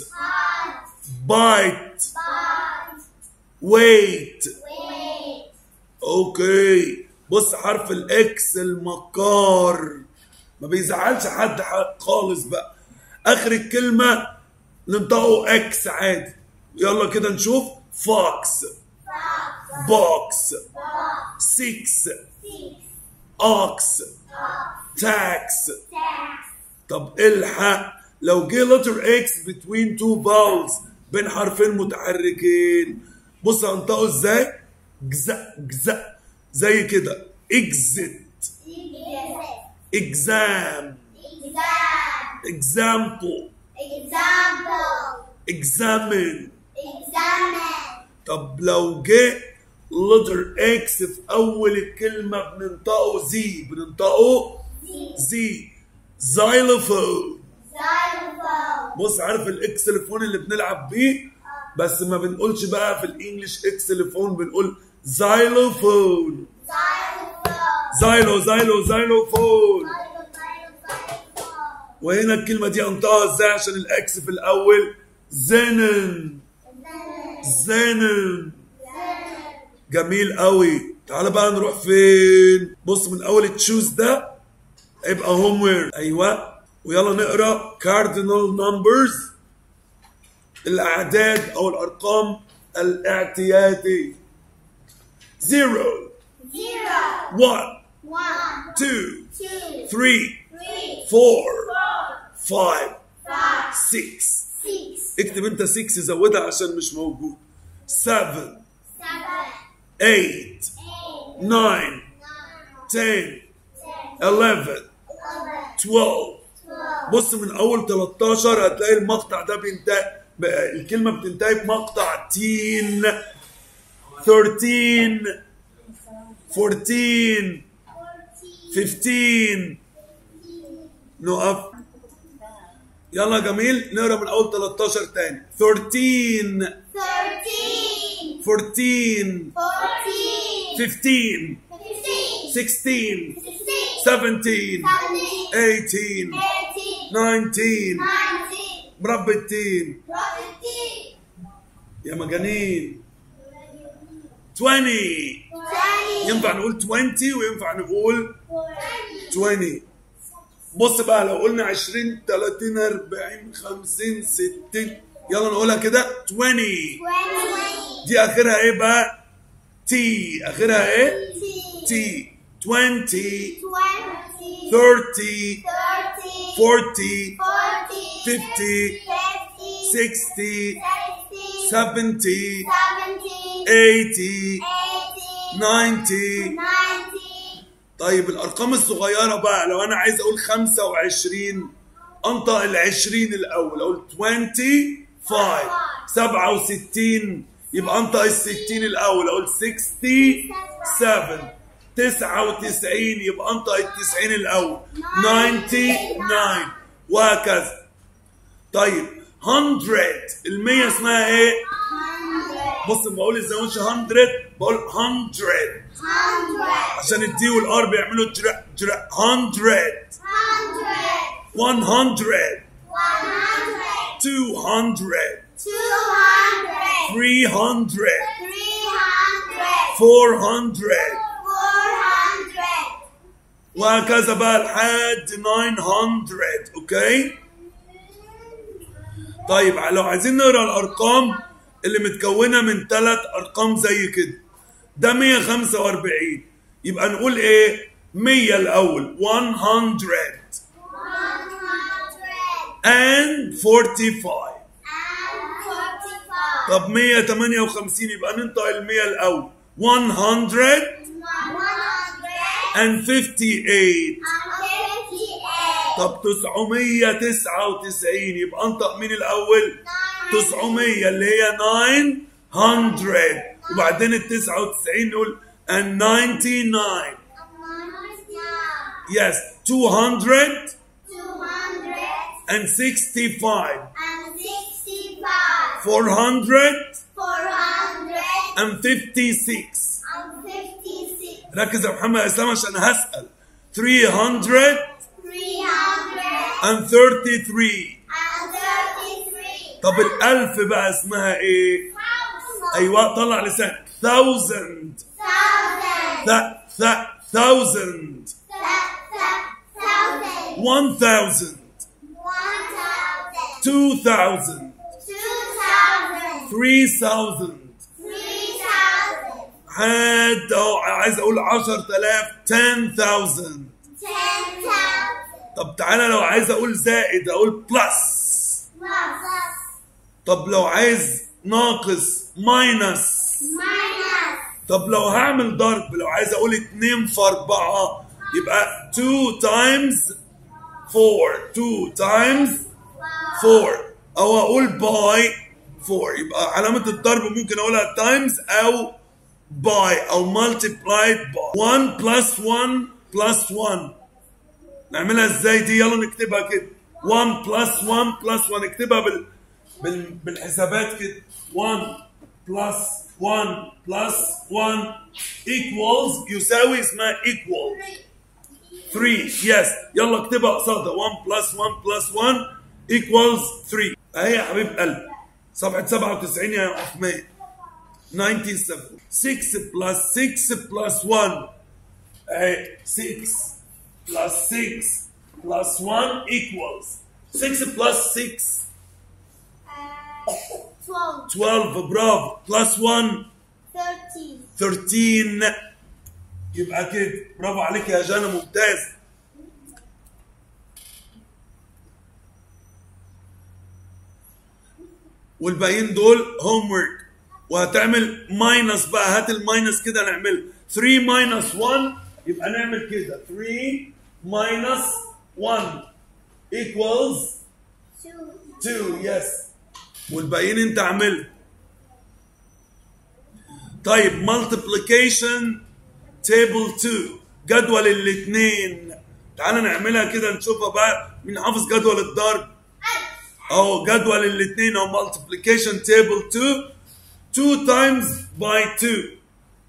بايت Bite. ويت Wait. اوكي بص حرف الاكس المكار ما بيزعلش حد ح- خالص بقى اخر الكلمه ننطقه اكس عادي يلا كده نشوف فوكس بوكس سيكس Six. اوكس تاكس Tax. طب الحق لو جه لتر اكس بتوين تو فاولز بين حرفين متحركين بص هنطقه ازاي جزا جزا زي كده اكزت Exit. اكزام Exam. اكزامبل Example. اكزامن Examine. طب لو جه لتر اكس في اول الكلمه بننطقه زي بننطقه زي زايلوفون Xylophone. بص عارف الاكسلفون اللي بنلعب بيه بس ما بنقولش بقى في الانجليش اكسلفون بنقول زايلوفون Xylophone. زايلو زايلو زايلوفون Xylophone. وهنا الكلمة دي انطقها ازاي عشان الاكس في الاول زنن زنن جميل قوي تعال بقى نروح فين بص من اول تشوز ده يبقى هوم وير ايوه ويلا نقرا كاردينال نمبرز الاعداد او الارقام الاعتياديه 0 Zero. 1 One. 2 Two. 3 Three. 4 Four. 5 Five. 6 Six. اكتب انت 6 زودها عشان مش موجود 7 Seven. 8 Eight. 9 Nine. 10 Ten. 11 Eleven. 12 Twelve. بص من اول 13 هتلاقي المقطع ده بينتهي بقى الكلمه بتنتهي بمقطع تين 13 14 15 نقف يلا يا جميل نقرا من اول 13 تاني 13 Thirteen. 14 Fourteen. 15 Fifteen. 16 Sixteen. 17 Seventeen. 18 Eighteen. 19 Nineteen. مربى التين Twenty. يا مجانين 20 Twenty. ينفع نقول 20 وينفع نقول Twenty. 20 بص بقى لو قلنا 20 30 40 50 60 يلا نقولها كده 20 Twenty. دي اخرها ايه بقى تي اخرها ايه Twenty. تي 20 Twenty. 30 Thirty. 40 Forty. 50 Fifty. 60 Sixty. 70 Seventy. 80 Eighty. 90 Ninety. طيب الارقام الصغيره بقى لو انا عايز اقول 25 انطق العشرين الاول اقول 25 67 يبقى انطق الستين الاول اقول 67 99 يبقى انطق التسعين الاول 99 وهكذا طيب 100 المية اسمها ايه؟ بص لما بقول ازاي مش 100 بقول 100 عشان الدي والار بيعملوا جرا جرا 100 100 200 300 400 وهكذا بقى لحد 900 اوكي طيب لو عايزين نقرا الارقام اللي متكونه من ثلاث ارقام زي كده ده 145 يبقى نقول ايه 100 الاول 100 and 45 طب 158 يبقى ننطق ال 100 الاول 100 and 58 طب 999 يبقى انطق مين الاول 900 اللي هي 900 وبعدين ال 99 نقول and 99 yes 200 and 65 400 and 56 ركز يا محمد اسلام عشان هسأل 300 and 33 طب الألف بقى اسمها ايه؟ ايوه طلع لسانك thousand th th thousand one thousand two thousand three thousand حد اهو عايز اقول 10000 10000 طب تعالى لو عايز اقول زائد اقول بلس طب لو عايز ناقص ماينس طب لو هعمل ضرب لو عايز اقول 2 في 4 يبقى 2 times 4 2 times 4 او اقول باي 4 يبقى علامة الضرب ممكن اقولها times او باي او multiplied by 1 plus 1 plus 1 نعملها ازاي دي يلا نكتبها كده 1 plus 1 plus 1 اكتبها بال... بال... بالحسابات كده 1 plus 1 plus 1 equals يساوي اسمها equal 3 yes يلا اكتبها قصادها 1 plus 1 plus 1 equals 3 اهي يا حبيب قلبي صفحة 97 يا عثمان 97 6 plus 6 plus 1 اهي 6 plus 6 plus 1 equals 6 plus 6 12 برافو plus 1 13 يبقى كده برافو عليك يا جانا ممتاز والباقيين دول هوم ورك وهتعمل ماينس بقى هات الماينس كده نعمل 3 ماينس 1 يبقى نعمل كده 3 ماينس 1 equals 2 يس والباقيين انت اعملها طيب multiplication table 2 جدول الاثنين تعال نعملها كده نشوفها بقى مين حافظ جدول الضرب اهو جدول الاثنين او multiplication table 2 2 times by 2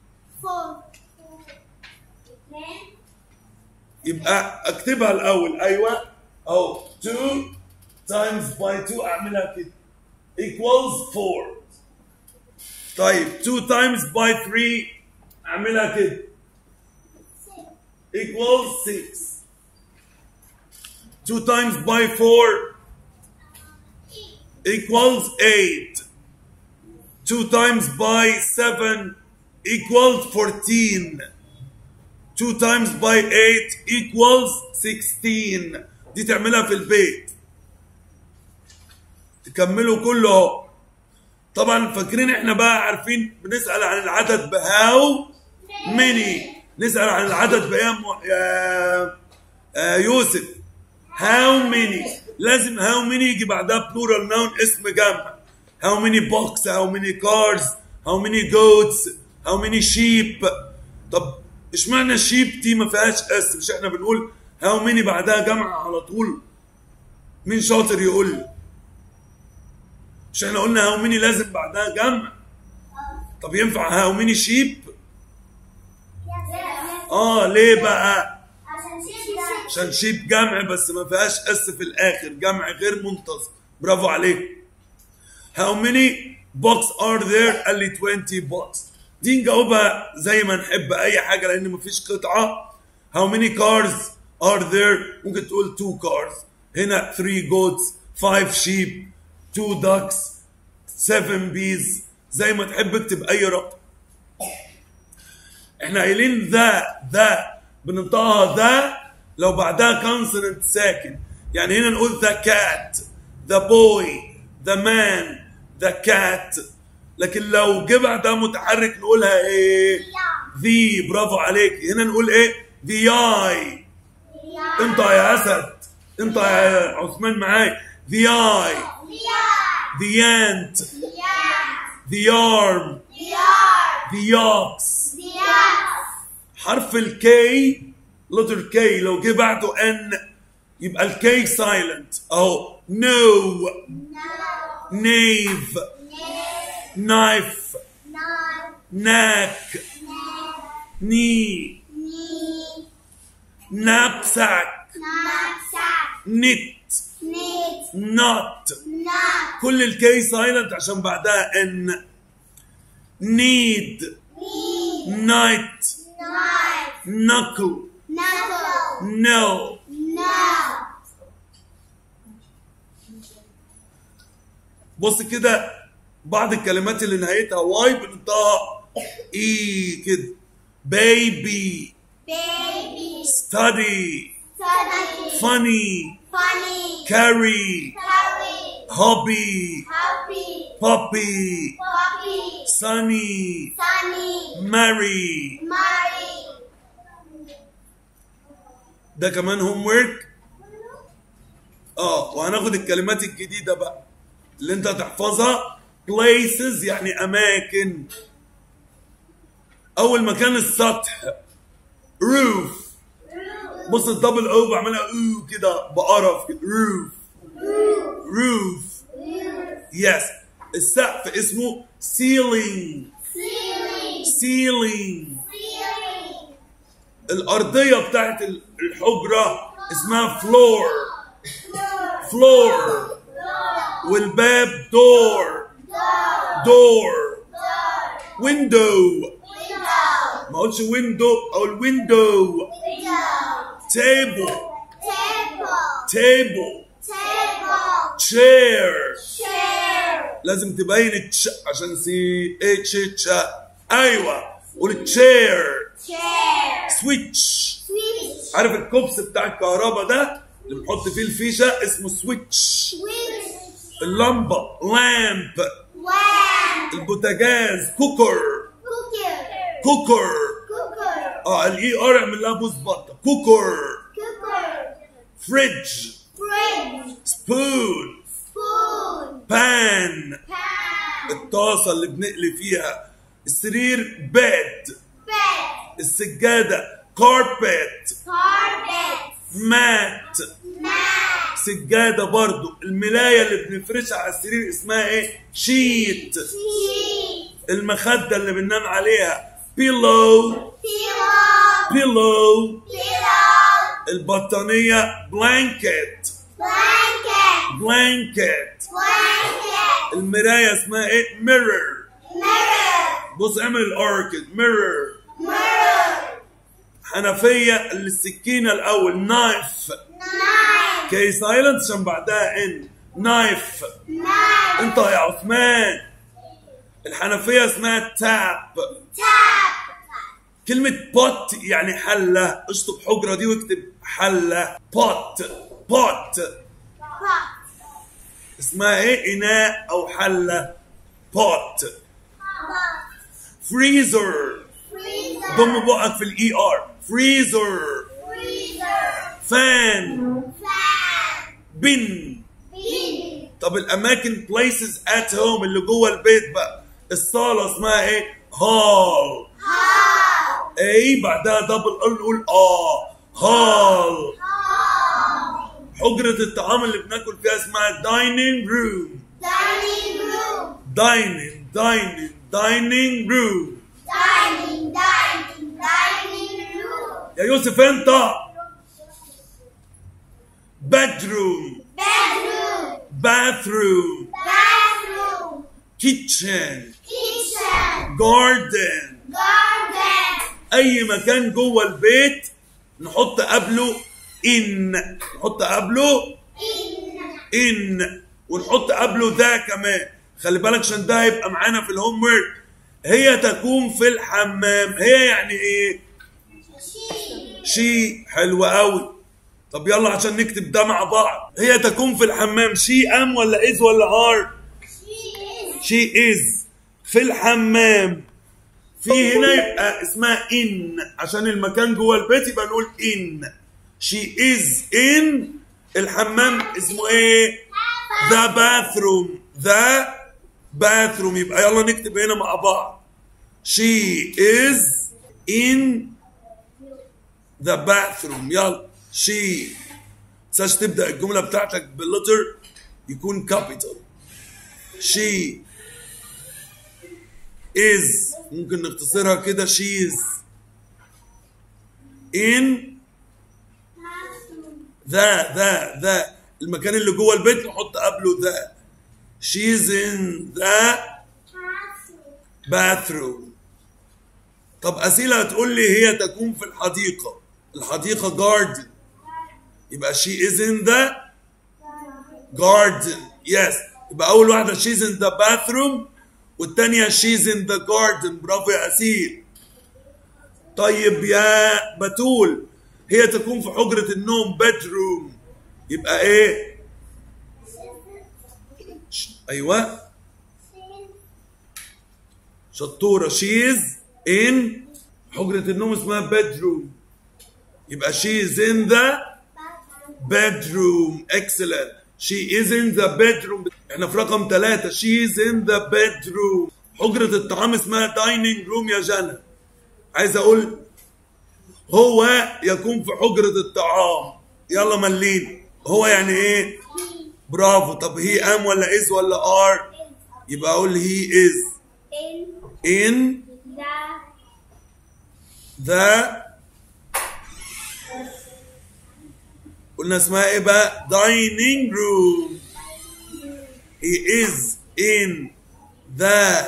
يبقى اكتبها الاول ايوه اهو 2 times by 2 اعملها كده equals 4 طيب 2 times by 3 اعملها كده equals 6 2 times by 4 equals 8 2 times by 7 equals 14 2 times by 8 equals 16 دي تعملها في البيت تكملوا كله اهو طبعا فاكرين احنا بقى عارفين بنسأل عن العدد بهاو ماني نسأل عن العدد بأيام يا آه يوسف هاو ماني لازم هاو ماني يجي بعدها بلورال ناون اسم جمع هاو ماني بوكس هاو ماني كارز هاو ماني جوتس هاو ماني شيب طب اشمعنى شيب دي ما فيهاش اس مش احنا بنقول هاو ماني بعدها جمع على طول مين شاطر يقول لي مش احنا قلنا هاو ماني لازم بعدها جمع طب ينفع هاو ماني شيب اه ليه بقى عشان شيب جمع بس ما فيهاش اس في الاخر جمع غير منتظم برافو عليك How many books are there؟ قال لي 20 books دي نجاوبها زي ما نحب اي حاجه لان مفيش قطعه How many cars are there؟ ممكن تقول 2 cars هنا 3 goats 5 sheep 2 ducks 7 bees زي ما تحب اكتب اي رقم احنا قايلين ذا ذا بننطقها ذا لو بعدها كونسوننت ساكن يعني هنا نقول ذا كات ذا بوي ذا مان ذا كات لكن لو جه بعدها متحرك نقولها ايه ذي برافو عليك هنا نقول ايه ذي اي انت يا اسد انت يا عثمان معاي ذي اي ذي انت ذي ارم ذي اوكس حرف الكي لتر كي لو جه بعده ان يبقى الكي سايلنت اهو نو نيف نايف ناك ني نابساك نت نوت كل الكي سايلنت عشان بعدها ان نيد نايت knuckle no بص كده بعض الكلمات اللي نهايتها واي بننطقها اي كده baby Baby, study study, funny funny, carry carry, hobby happy, puppy puppy, sunny sunny, marry marry, ده كمان هوم ورك اه وهناخد الكلمات الجديده بقى اللي انت هتحفظها places يعني اماكن اول مكان السطح roof بص الدبل او بعملها او كده بقرف كده roof roof يس السقف اسمه ceiling ceiling, ceiling ceiling, الارضيه بتاعت الحجره اسمها floor floor والباب door door window window, ما اقولش window او الويندو window, table table, table table, chair chair, لازم تبين التش عشان سي اتش اتش ايوه قول chair chair, switch switch, عارف الكوبس بتاع الكهرباء ده اللي بنحط فيه الفيشه اسمه سويتش switch, اللمبه لامب lamp, البوتاجاز كوكر cooker, كوكر cooker, اه الاي ار اعمل لها بوز بطه كوكر cooker, فريج fridge, سبون spoon, بان pan, الطاسه اللي بنقلي فيها السرير بيد bed, السجاده كاربت carpet, مات mat, سجاده برضو الملايه اللي بنفرشها على السرير اسمها ايه شيت sheet, المخده اللي بننام عليها بيلو pillow, بيلو pillow, البطانيه بلانكت blanket, بلانكت blanket, المرايه اسمها ايه ميرور mirror, بص اعمل الار كده ميرور mirror, حنفيه اللي السكينه الاول نايف knife, كي سايلنت عشان بعدها ان نايف knife, انت يا عثمان الحنفيه اسمها تاب tap, كلمة بوت يعني حلة اشطب حجرة دي واكتب حلة بوت بوت pot, اسمها ايه اناء او حلة بوت pot, فريزر freezer, ضم بقك في الاي ار فريزر freezer, فان fan, بن طب الاماكن places at home اللي جوه البيت بقى الصاله اسمها ايه هال اي بعدها دبل ال نقول اه هال حجرة الطعام اللي بناكل فيها اسمها dining room Dining room. dining dining dining room Dining, dining, dining room. يا يوسف انت bedroom Bedroom. bathroom Bathroom. kitchen Kitchen. garden Garden. اي مكان جوه البيت نحط قبله ان نحط قبله In. ان ونحط قبله ذا كمان خلي بالك عشان ده هيبقى معانا في الهوم ورك هي تكون في الحمام هي يعني ايه She. شي حلو قوي طب يلا عشان نكتب ده مع بعض هي تكون في الحمام شي ام ولا از ولا ار She is. شي از في الحمام في هنا يبقى اسمها ان عشان المكان جوه البيت يبقى نقول ان شي از ان الحمام اسمه ايه ذا باثروم ذا باثروم يبقى يلا نكتب هنا مع بعض شي از ان ذا باثروم يلا شي تنساش تبدا الجمله بتاعتك باللتر يكون كابيتال شي is ممكن نختصرها كده she's in ذا ذا ذا المكان اللي جوه البيت نحط قبله ذا she's in the bathroom طب أسيلة هتقول لي هي تكون في الحديقة الحديقة garden يبقى she is in the garden yes يبقى أول واحدة she's in the bathroom والتانية she's in the garden برافو يا أسيل طيب يا بتول هي تكون في حجرة النوم bedroom يبقى ايه ش- ايوه شطورة she's in حجرة النوم اسمها bedroom يبقى she's in the bedroom excellent she is in the bedroom احنا في رقم ثلاثة she is in the bedroom حجرة الطعام اسمها dining room يا جنى عايز اقول هو يكون في حجرة الطعام يلا ملين هو يعني ايه برافو طب هي ام ولا از ولا ار يبقى اقول هي is In in the the قلنا اسمها ايه بقى dining room he is in the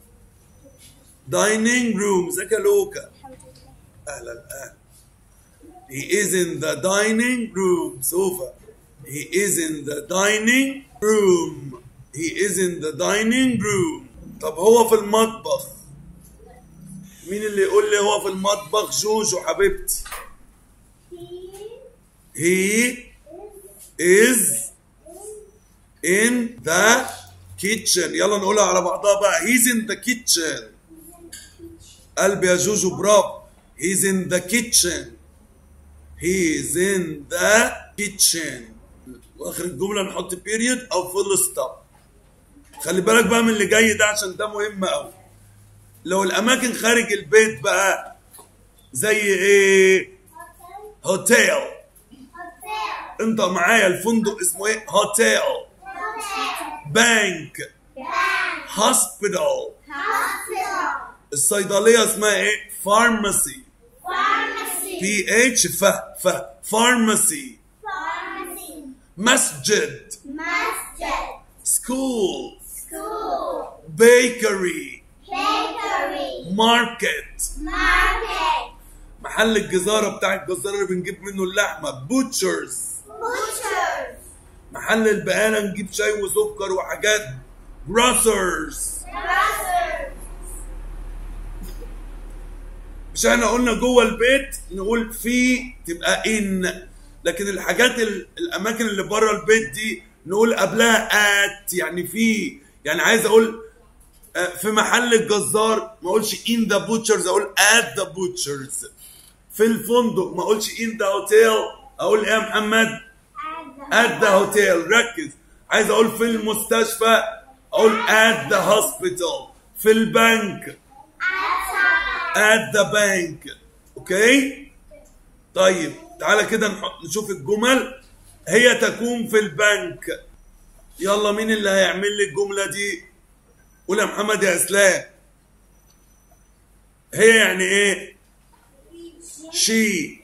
dining room ازيك يا لوكا اهلا اهلا he is in the dining room سوفا he is in the dining room he is in the dining room طب هو في المطبخ مين اللي يقول لي هو في المطبخ جوجو حبيبتي he he is in the kitchen يلا نقولها على بعضها بقى he's in the kitchen قلبي يا جوجو برافو he's in the kitchen he's in the kitchen واخر الجمله نحط period او full stop خلي بالك بقى من اللي جاي ده عشان ده مهم قوي لو الاماكن خارج البيت بقى زي ايه هوتيل hotel انت معايا الفندق اسمه ايه هوتيل hotel بانك bank هوسبيتال hospital الصيدليه اسمها ايه فارماسي pharmacy بي اتش ف ف فارماسي pharmacy مسجد masjid سكول school بيكري bakery ماركت market محل الجزاره بتاع الجزار اللي بنجيب منه اللحمه بوتشرز butchers محل البقاله نجيب شاي وسكر وحاجات جروسرز grocers مش احنا قلنا جوه البيت نقول في تبقى ان لكن الحاجات ال- الاماكن اللي بره البيت دي نقول قبلها ات يعني في يعني عايز اقول آه، في محل الجزار ما اقولش in the butchers اقول at the butchers في الفندق ما اقولش in the hotel اقول ايه يا محمد at the at the hotel ركز عايز اقول في المستشفى اقول at the hospital في البنك at the bank اوكي طيب تعالى كده نح- نشوف الجمل هي تكون في البنك يلا مين اللي هيعمل لي الجملة دي قول يا محمد يا اسلام هي يعني ايه she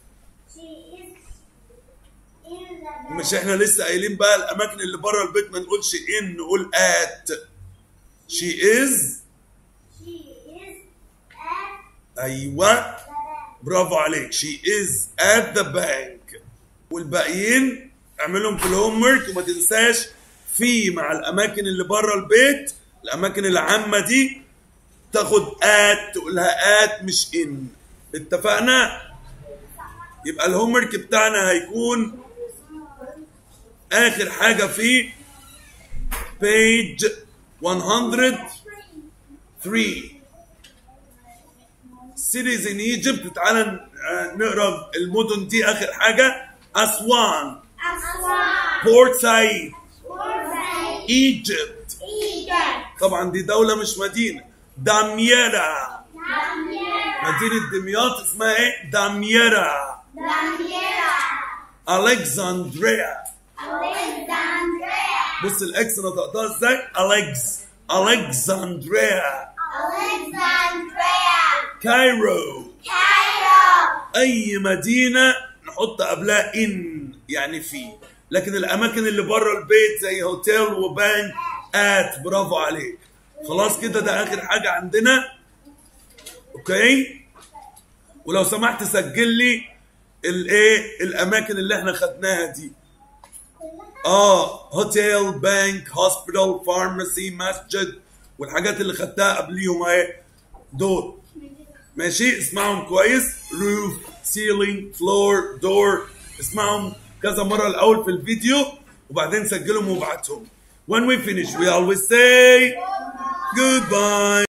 مش احنا لسه قايلين بقى الاماكن اللي بره البيت ما نقولش ان نقول at she is ايوه برافو عليك she is at the bank والباقيين اعملهم في الهوم ورك وما تنساش في مع الاماكن اللي بره البيت الاماكن العامه دي تاخد at تقولها at مش ان اتفقنا يبقى الهوم ورك بتاعنا هيكون اخر حاجه في page 103 cities in Egypt تعالى نقرا المدن دي اخر حاجه اسوان بورت سعيد ايجيبت طبعا دي دوله مش مدينه داميرا مدينه دمياط اسمها ايه داميرا الكسندريا بص الاكس نطقتها ازاي الكس الكسندريا كايرو اي مدينه نحط قبلها ان يعني في لكن الاماكن اللي بره البيت زي هوتيل وبنك ات برافو عليك خلاص كده ده اخر حاجه عندنا اوكي ولو سمحت سجل لي الايه الاماكن اللي احنا خدناها دي اه هوتيل بنك هوسبيتال فارماسي مسجد والحاجات اللي خدتها قبليهم اهي دول ماشي اسمعهم كويس روف سيلينج فلور دور اسمعهم كذا مرة الأول في الفيديو وبعدين سجلهم وابعتهم When we finish we always say goodbye